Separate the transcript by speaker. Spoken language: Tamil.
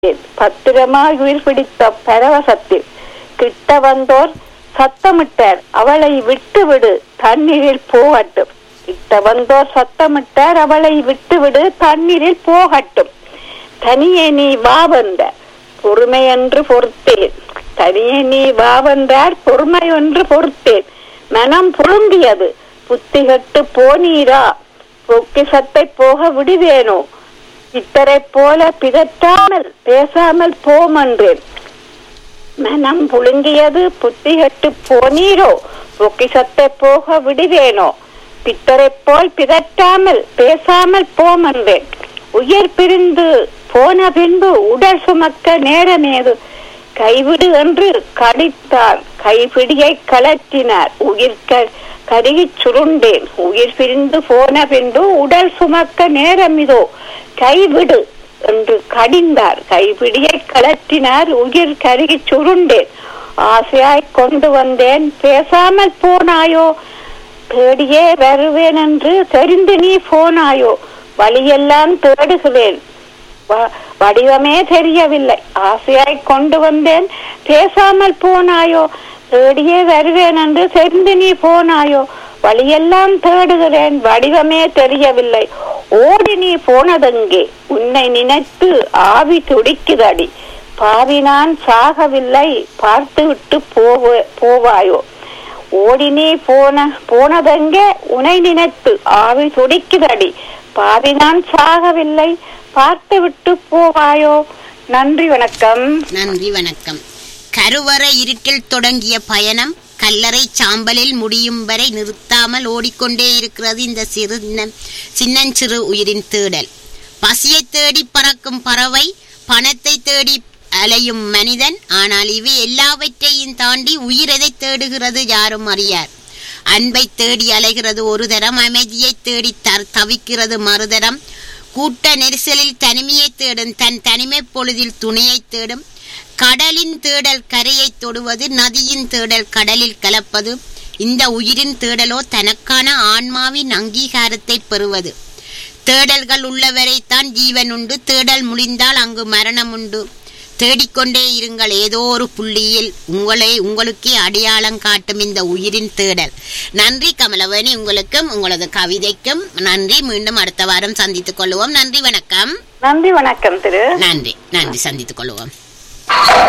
Speaker 1: பத்திரமாய் உயிர் பிடித்த பரவசத்தில் கிட்ட வந்தோர் சத்தமிட்டார் அவளை விட்டுவிடு தண்ணீரில் போகட்டும் கிட்ட வந்தோர் சத்தமிட்டார் அவளை விட்டுவிடு தண்ணீரில் போகட்டும் தனியே நீ வா வந்த பொறுமை என்று பொறுத்தேன் தனியே நீ வா வந்தார் பொறுமை என்று பொறுத்தேன் மனம் புழுங்கியது புத்தி கட்டு போனீரா பொக்கிசத்தை போக விடுவேனோ இத்தரை போல பிதற்றாமல் பேசாமல் போமென்றேன் மனம் புழுங்கியது புத்தி கட்டு போனீரோ பொக்கிசத்தை போக விடுவேனோ பித்தரை போல் பிதற்றாமல் பேசாமல் போமென்றேன் உயிர் பிரிந்து போன பின்பு உடல் சுமக்க நேரமேது கைவிடு என்று கடித்தார் கைப்பிடியை கலற்றினார் உயிர் கருகி சுருண்டேன் உயிர் பிரிந்து போன பின்பு உடல் சுமக்க நேரம் இதோ கைவிடு என்று கடிந்தார் கைப்பிடியை கலற்றினார் உயிர் கருகி சுருண்டேன் ஆசையாய் கொண்டு வந்தேன் பேசாமல் போனாயோ தேடியே வருவேன் என்று தெரிந்து நீ போனாயோ வழியெல்லாம் தேடுகிறேன் வடிவமே தெரியவில்லை ஆசையாய் கொண்டு வந்தேன் பேசாமல் போனாயோ தேடியே வருவேன் என்று தெரிந்து நீ போனாயோ வழியெல்லாம் தேடுகிறேன் வடிவமே தெரியவில்லை ஓடி நீ போனதெங்கே உன்னை நினைத்து ஆவி துடிக்குதடி பாவி நான் சாகவில்லை பார்த்து விட்டு போவ போவாயோ ஓடி நீ போன போனதெங்கே உனை நினைத்து ஆவி துடிக்குதடி பாவி நான் சாகவில்லை பார்த்து விட்டு போவாயோ நன்றி வணக்கம்
Speaker 2: நன்றி வணக்கம் கருவற இருட்டில் தொடங்கிய பயணம் கல்லறை சாம்பலில் முடியும் வரை நிறுத்தாமல் ஓடிக்கொண்டே இருக்கிறது இந்த சிறு சின்னஞ்சிறு உயிரின் தேடல் பசியை தேடி பறக்கும் பறவை பணத்தை தேடி அலையும் மனிதன் ஆனால் இவை எல்லாவற்றையும் தாண்டி உயிர் எதை தேடுகிறது யாரும் அறியார் அன்பை தேடி அலைகிறது ஒரு தரம் அமைதியை தேடி தவிக்கிறது மறுதரம் கூட்ட நெரிசலில் தனிமையை தேடும் தன் தனிமை பொழுதில் துணையை தேடும் கடலின் தேடல் கரையை தொடுவது நதியின் தேடல் கடலில் கலப்பது இந்த உயிரின் தேடலோ தனக்கான ஆன்மாவின் அங்கீகாரத்தை பெறுவது தேடல்கள் உள்ளவரைத்தான் ஜீவன் உண்டு தேடல் முடிந்தால் அங்கு மரணம் உண்டு தேடிக்கொண்டே இருங்கள் ஏதோ ஒரு புள்ளியில் உங்களை உங்களுக்கே அடையாளம் காட்டும் இந்த உயிரின் தேடல் நன்றி கமலவேணி உங்களுக்கும் உங்களது கவிதைக்கும் நன்றி மீண்டும் அடுத்த வாரம் சந்தித்துக் கொள்வோம் நன்றி வணக்கம்
Speaker 1: நன்றி வணக்கம் திரு
Speaker 2: நன்றி நன்றி சந்தித்துக் கொள்வோம்